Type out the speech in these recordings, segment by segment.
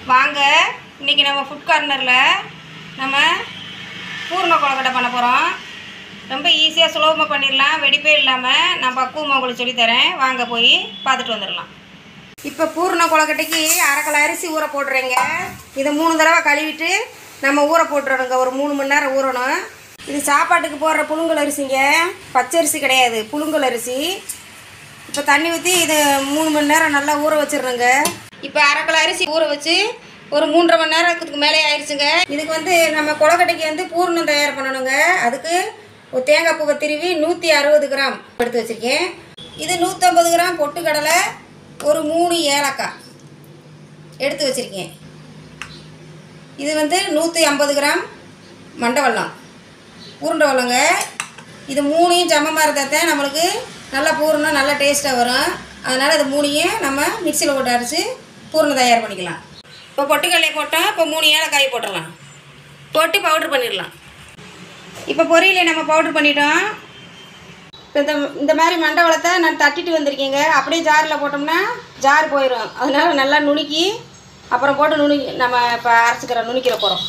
வாங்க இன்றைக்கி நம்ம ஃபுட் கார்னரில் நம்ம பூர்ண கொழக்கட்டை பண்ண போகிறோம் ரொம்ப ஈஸியாக சுலபமாக பண்ணிடலாம் வெடிப்பே இல்லாமல் நான் பக்குவமாக உங்களுக்கு சொல்லித்தரேன் வாங்க போய் பார்த்துட்டு வந்துடலாம் இப்போ பூர்ண கொழக்கட்டைக்கு அரை கிலோ அரிசி ஊற போடுறேங்க இதை மூணு தடவை கழுவிட்டு நம்ம ஊற போட்டுறோங்க ஒரு மூணு மணி நேரம் ஊறணும் இது சாப்பாட்டுக்கு போடுற புழுங்கல் அரிசிங்க பச்சரிசி கிடையாது புழுங்கல் அரிசி இப்போ தண்ணி ஊற்றி இது மூணு மணி நேரம் நல்லா ஊற வச்சிடுறோங்க இப்போ அரை கிலோ அரிசி ஊற வச்சு ஒரு மூன்றரை மணி நேரத்துக்கு மேலே ஆயிடுச்சுங்க இதுக்கு வந்து நம்ம கொழக்கட்டைக்கு வந்து பூர்ணம் தயார் பண்ணணுங்க அதுக்கு ஒரு தேங்காய் பூவை திருவி நூற்றி அறுபது கிராம் எடுத்து வச்சுருக்கேன் இது நூற்றம்பது கிராம் பொட்டுக்கடலை ஒரு மூணு ஏலக்காய் எடுத்து வச்சுருக்கேன் இது வந்து நூற்றி ஐம்பது கிராம் மண்டை வெல்லம் உருண்டை வெல்லங்க இது மூணையும் சமமாக இருந்தால் தான் நம்மளுக்கு நல்லா பூரணம் நல்லா டேஸ்ட்டாக வரும் அதனால் இது மூணையும் நம்ம மிக்சியில் போட்டு அரைச்சி பூரணம் தயார் பண்ணிக்கலாம் இப்போ பொட்டுக்கடலை போட்டோம் இப்போ மூணு ஏலக்காய் போட்டுடலாம் போட்டு பவுட்ரு பண்ணிடலாம் இப்போ பொரியலை நம்ம பவுட்ரு பண்ணிட்டோம் இப்போ இந்த இந்த மாதிரி மண்டவளத்தை நான் தட்டிட்டு வந்திருக்கேங்க அப்படியே ஜாரில் போட்டோம்னா ஜார் போயிடும் அதனால நல்லா நுணுக்கி அப்புறம் போட்டு நுணுக்கி நம்ம இப்போ அரைச்சிக்கிற நுணுக்கிற போகிறோம்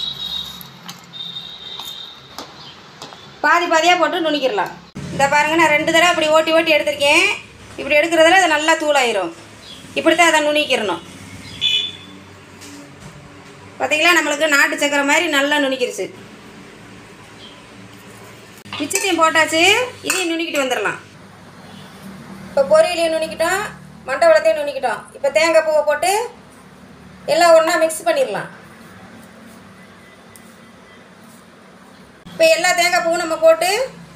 பாதி பாதியாக போட்டு நுணுக்கிடலாம் இந்த பாருங்க நான் ரெண்டு தடவை அப்படி ஓட்டி ஓட்டி எடுத்திருக்கேன் இப்படி எடுக்கிறதுல அது நல்லா தூளாயிரும் இப்படி தான் அதை நுணுக்கிடணும் பார்த்தீங்களா நம்மளுக்கு நாட்டு சக்கரை மாதிரி நல்லா நுணுக்கிருச்சு மிச்சத்தையும் போட்டாச்சு இதையும் நுணுக்கிட்டு வந்துடலாம் இப்போ பொரியலையும் நுணுக்கிட்டோம் மண்டை வளத்தையும் நுணுக்கிட்டோம் இப்போ தேங்காய் பூவை போட்டு எல்லாம் ஒன்றா மிக்ஸ் பண்ணிடலாம் இப்போ எல்லா தேங்காய் பூவும் நம்ம போட்டு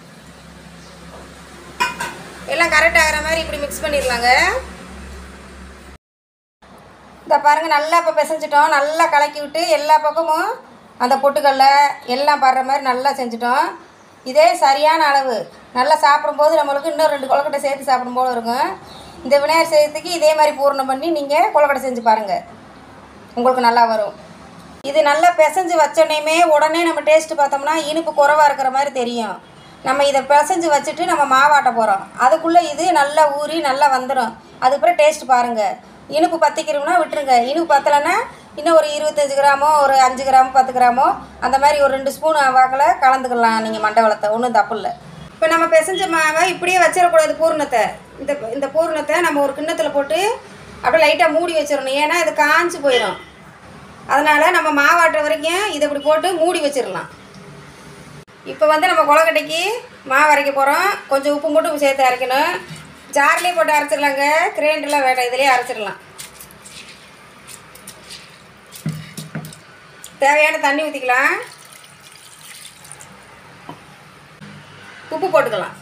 எல்லாம் கரெக்ட் ஆகிற மாதிரி இப்படி மிக்ஸ் பண்ணிடலாங்க இந்த பாருங்க நல்லா இப்போ பிசைஞ்சிட்டோம் நல்லா கலக்கி விட்டு எல்லா பக்கமும் அந்த பொட்டுக்கல்ல எல்லாம் படுற மாதிரி நல்லா செஞ்சுட்டோம் இதே சரியான அளவு நல்லா சாப்பிடும்போது நம்மளுக்கு இன்னும் ரெண்டு கொழக்கட்டை சேர்த்து சாப்பிடும் போல இருக்கும் இந்த விநாயகர் சதுர்த்திக்கு இதே மாதிரி பூரணம் பண்ணி நீங்கள் கொழக்கட்டை செஞ்சு பாருங்கள் உங்களுக்கு நல்லா வரும் இது நல்லா பிசைஞ்சு வச்சோடனேமே உடனே நம்ம டேஸ்ட்டு பார்த்தோம்னா இனிப்பு குறைவாக இருக்கிற மாதிரி தெரியும் நம்ம இதை பிசைஞ்சு வச்சுட்டு நம்ம மாவாட்ட போகிறோம் அதுக்குள்ளே இது நல்லா ஊறி நல்லா வந்துடும் அதுக்கப்புறம் டேஸ்ட் பாருங்கள் இனிப்பு பத்திக்கிறோம்னா விட்டுருங்க இனிப்பு பத்தலைன்னா இன்னும் ஒரு இருபத்தஞ்சி கிராமோ ஒரு அஞ்சு கிராமோ பத்து கிராமோ அந்த மாதிரி ஒரு ரெண்டு ஸ்பூன் வாக்கில் கலந்துக்கலாம் நீங்கள் மண்டவளத்தை ஒன்றும் தப்பு இல்லை இப்போ நம்ம பிசைஞ்ச மாவை இப்படியே வச்சிடக்கூடாது பூர்ணத்தை இந்த இந்த பூர்ணத்தை நம்ம ஒரு கிண்ணத்தில் போட்டு அப்படியே லைட்டாக மூடி வச்சிடணும் ஏன்னா இது காஞ்சு போயிடும் அதனால் நம்ம மாவாட்டுற வரைக்கும் இதை இப்படி போட்டு மூடி வச்சிடலாம் இப்போ வந்து நம்ம கொலக்கட்டைக்கு மாவு அரைக்க போகிறோம் கொஞ்சம் உப்பு மட்டும் சேர்த்து அரைக்கணும் ஜார்லேயே போட்டு அரைச்சிடலாங்க கிரைண்டரில் வேண்டாம் இதுலேயே அரைச்சிடலாம் தேவையான தண்ணி ஊற்றிக்கலாம் உப்பு போட்டுக்கலாம்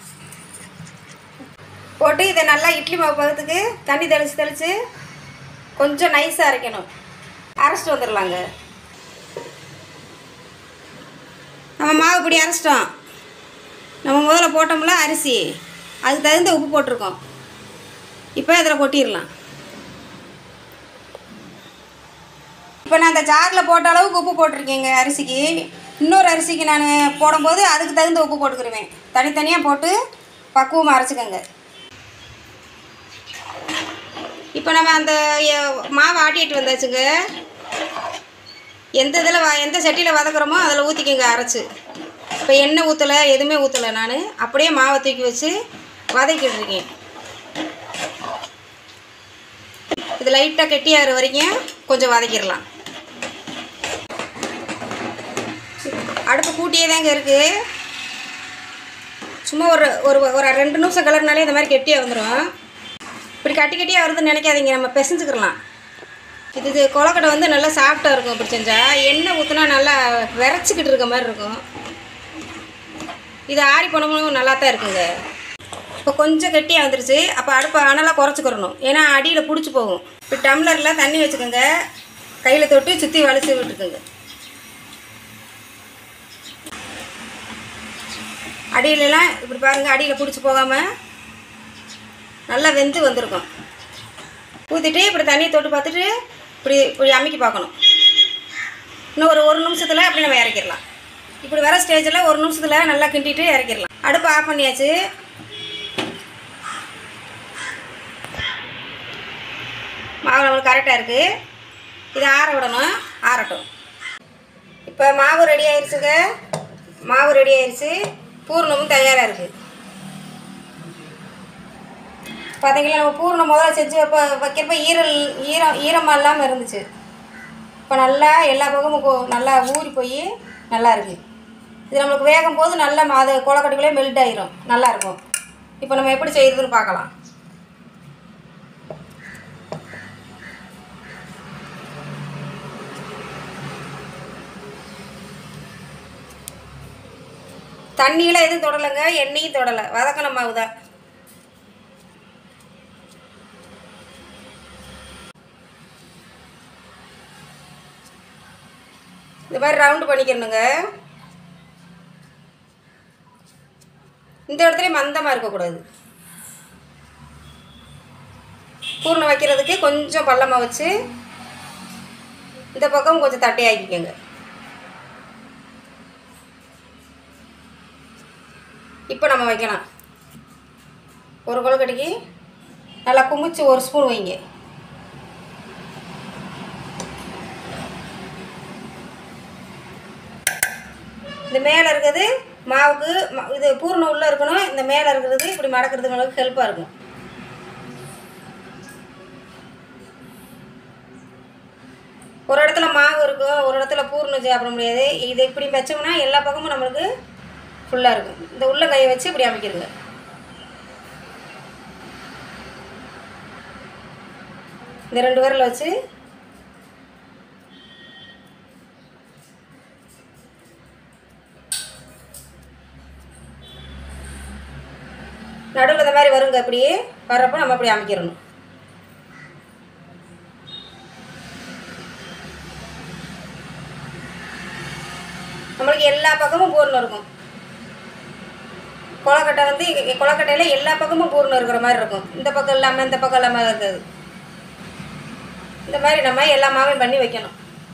போட்டு இதை நல்லா இட்லி மாவு பதத்துக்கு தண்ணி தெளித்து தெளித்து கொஞ்சம் நைஸாக அரைக்கணும் அரைச்சிட்டு வந்துடலாங்க நம்ம மாவு இப்படி அரைச்சிட்டோம் நம்ம முதல்ல போட்டோம்ல அரிசி அதுக்கு தகுந்த உப்பு போட்டிருக்கோம் இப்போ இதில் கொட்டிடலாம் இப்போ நான் இந்த ஜாரில் போட்ட அளவுக்கு உப்பு போட்டிருக்கேங்க அரிசிக்கு இன்னொரு அரிசிக்கு நான் போடும்போது அதுக்கு தகுந்த உப்பு போட்டுக்கிருவேன் தனித்தனியாக போட்டு பக்குவமாக அரைச்சிக்கோங்க இப்போ நம்ம அந்த எ- மாவை ஆட்டிட்டு வந்தாச்சுங்க எந்த இதில் வ எந்த சட்டியில் வதக்குறோமோ அதில் ஊற்றிக்கங்க அரைச்சி இப்போ எண்ணெய் ஊற்றலை எதுவுமே ஊற்றலை நான் அப்படியே மாவை தூக்கி வச்சு வதக்கிட்டு இருக்கேன் இது லைட்டாக கெட்டியாகிற வரைக்கும் கொஞ்சம் வதக்கிடலாம் அடுப்பு கூட்டியே தாங்க இருக்குது சும்மா ஒரு ஒரு ஒரு ரெண்டு நிமிஷம் கலர்னாலே இந்த மாதிரி கெட்டியாக வந்துடும் இப்படி கட்டி கட்டியாக வருதுன்னு நினைக்காதீங்க நம்ம பிசைஞ்சுக்கலாம் இது இது கொலக்கட்டை வந்து நல்லா சாஃப்டாக இருக்கும் இப்படி செஞ்சால் எண்ணெய் ஊற்றினா நல்லா விரைச்சிக்கிட்டு இருக்க மாதிரி இருக்கும் இது ஆறி போனமும் நல்லா தான் இருக்குங்க இப்போ கொஞ்சம் கெட்டியாக வந்துருச்சு அப்போ அடுப்பை அனலாக குறைச்சிக்கிறணும் ஏன்னா அடியில் பிடிச்சி போகும் இப்போ டம்ளரில் தண்ணி வச்சுக்கோங்க கையில் தொட்டு சுற்றி வலிச்சு விட்டுக்குங்க அடியிலலாம் இப்படி பாருங்கள் அடியில் பிடிச்சி போகாமல் நல்லா வெந்து வந்திருக்கும் ஊற்றிட்டு இப்படி தண்ணியை தொட்டு பார்த்துட்டு இப்படி இப்படி அமுக்கி பார்க்கணும் இன்னும் ஒரு ஒரு நிமிஷத்தில் அப்படி நம்ம இறக்கிடலாம் இப்படி வர ஸ்டேஜில் ஒரு நிமிஷத்தில் நல்லா கிண்டிட்டு இறக்கிடலாம் அடுப்பு ஆஃப் பண்ணியாச்சு மாவு நம்மளுக்கு கரெக்டாக இருக்குது இதை ஆற விடணும் ஆறட்டும் இப்போ மாவு ரெடி ஆயிடுச்சுங்க மாவு ரெடி ஆயிடுச்சு பூர்ணமும் தயாராக இருக்குது பார்த்தீங்களா நம்ம பூர்ணம் முதல்ல செஞ்சு வைப்ப வைக்கிறப்ப ஈரல் ஈரம் ஈரமாக இல்லாமல் இருந்துச்சு இப்போ நல்லா எல்லா பக்கமும் கொ- நல்லா ஊறி போய் நல்லா இருக்குது இது நம்மளுக்கு வேகும் போது நல்லா ம- அது கொலக்கட்டைக்குள்ளே மெல்ட் ஆயிரும் நல்லா இருக்கும் இப்போ நம்ம எப்படி செய்யறதுன்னு பார்க்கலாம் தண்ணியெலாம் எதுவும் தொடலைங்க எண்ணெயும் தொடலை வதக்கின மாவு தான் இந்த மாதிரி ரவுண்டு பண்ணிக்கிறணுங்க இந்த இடத்துலையும் மந்தமாக இருக்கக்கூடாது பூர்ணம் வைக்கிறதுக்கு கொஞ்சம் பள்ளமாக வச்சு இந்த பக்கம் கொஞ்சம் தட்டையாக்கிக்கோங்க இப்போ நம்ம வைக்கலாம் ஒரு கொழுக்கட்டைக்கு நல்லா குமிச்சு ஒரு ஸ்பூன் வைங்க இந்த மேலே இருக்கிறது மாவுக்கு ம- இது பூர்ணம் உள்ளே இருக்கணும் இந்த மேலே இருக்கிறது இப்படி மடக்கிறதுக்கு உங்களுக்கு ஹெல்ப்பாக இருக்கும் ஒரு இடத்துல மாவு இருக்கும் ஒரு இடத்துல பூர்ணம் சாப்பிட முடியாது இது இப்படி வச்சோம்னா எல்லா பக்கமும் நம்மளுக்கு ஃபுல்லாக இருக்கும் இந்த உள்ள கையை வச்சு இப்படி அமைக்கிருங்க இந்த ரெண்டு விரல வச்சு நடுவில் இந்த மாதிரி வருங்க அப்படியே வர்றப்போ நம்ம அப்படி அமைக்கிறணும் நம்மளுக்கு எல்லா பக்கமும் பூர்ணம் இருக்கும் கொலக்கட்டை வந்து இ- கொலக்கட்டையில் எல்லா பக்கமும் பூர்ணம் இருக்கிற மாதிரி இருக்கும் இந்த பக்கம் இல்லாமல் இந்த பக்கம் இல்லாமல் இருக்காது இந்த மாதிரி நம்ம எல்லா மாவையும் பண்ணி வைக்கணும்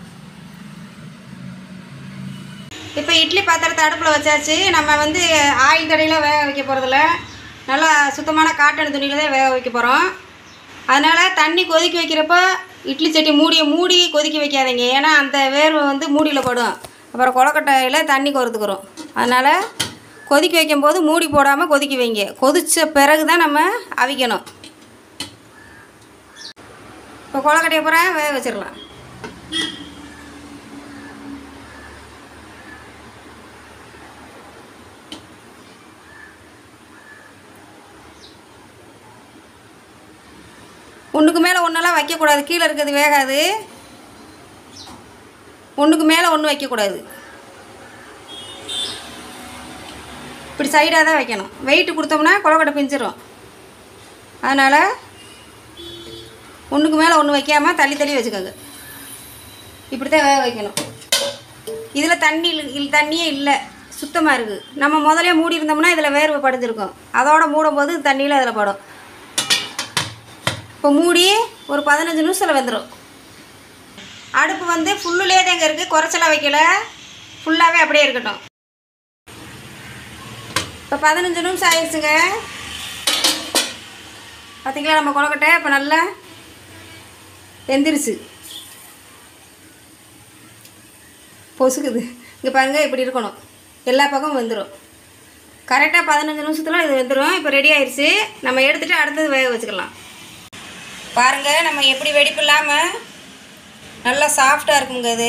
இப்போ இட்லி பாத்திரத்தை அடுப்பில் வச்சாச்சு நம்ம வந்து ஆயில் தடையில் வேக வைக்க போகிறதில்ல நல்லா சுத்தமான காட்டன் துணியில் தான் வேக வைக்க போகிறோம் அதனால் தண்ணி கொதிக்க வைக்கிறப்போ இட்லி சட்டி மூடியை மூடி கொதிக்க வைக்காதீங்க ஏன்னா அந்த வேர்வை வந்து மூடியில் படும் அப்புறம் கொலக்கட்டையில் தண்ணி கொறுத்துக்கிறோம் அதனால் கொதிக்க வைக்கும்போது மூடி போடாமல் கொதிக்க வைங்க கொதித்த பிறகு தான் நம்ம அவிக்கணும் இப்போ கொலக்கட்டையை பூரா வேக வச்சிடலாம் ஒன்றுக்கு மேலே ஒன்றெல்லாம் வைக்கக்கூடாது கீழே இருக்கிறது வேகாது ஒன்றுக்கு மேலே ஒன்று வைக்கக்கூடாது இப்படி சைடாக தான் வைக்கணும் வெயிட் கொடுத்தோம்னா கொலக்கட்டை பிஞ்சிரும் அதனால் ஒன்றுக்கு மேலே ஒன்று வைக்காமல் தள்ளி தள்ளி வச்சுக்கோங்க இப்படி தான் வேக வைக்கணும் இதில் தண்ணி இல்ல- இல்ல தண்ணியே இல்லை சுத்தமாக இருக்குது நம்ம முதலே மூடி இருந்தோம்னா இதில் வேர்வை படிஞ்சிருக்கும் அதோட மூடும்போது தண்ணியில் அதில் படும் இப்போ மூடி ஒரு பதினஞ்சு நிமிஷத்தில் வந்துடும் அடுப்பு வந்து ஃபுல்லுலே தாங்க இருக்குது குறைச்சலாம் வைக்கல ஃபுல்லாகவே அப்படியே இருக்கட்டும் இப்போ பதினஞ்சு நிமிஷம் ஆயிடுச்சுங்க பார்த்தீங்களா நம்ம கொலக்கட்டை இப்போ நல்லா வெந்துருச்சு பொசுக்குது இங்கே பாருங்க இப்படி இருக்கணும் எல்லா பக்கமும் வெந்துடும் கரெக்டாக பதினஞ்சு நிமிஷத்தில் இது வெந்துடும் இப்போ ரெடி ஆயிடுச்சு நம்ம எடுத்துகிட்டு அடுத்தது வேக வச்சுக்கலாம் பாருங்கள் நம்ம எப்படி வெடிப்பு இல்லாமல் நல்லா சாஃப்டாக இருக்குங்க இது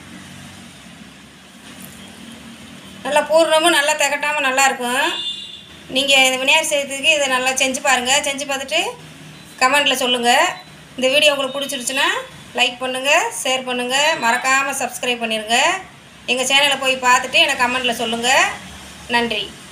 நல்லா பூர்ணமும் நல்லா திகட்டாமல் நல்லா இருக்கும் நீங்கள் இந்த விநாயகர் சதுர்த்திக்கு இதை நல்லா செஞ்சு பாருங்கள் செஞ்சு பார்த்துட்டு கமெண்டில் சொல்லுங்கள் இந்த வீடியோ உங்களுக்கு பிடிச்சிருச்சுன்னா லைக் பண்ணுங்கள் ஷேர் பண்ணுங்கள் மறக்காமல் சப்ஸ்கிரைப் பண்ணிடுங்க எங்கள் சேனலை போய் பார்த்துட்டு எனக்கு கமெண்டில் சொல்லுங்கள் நன்றி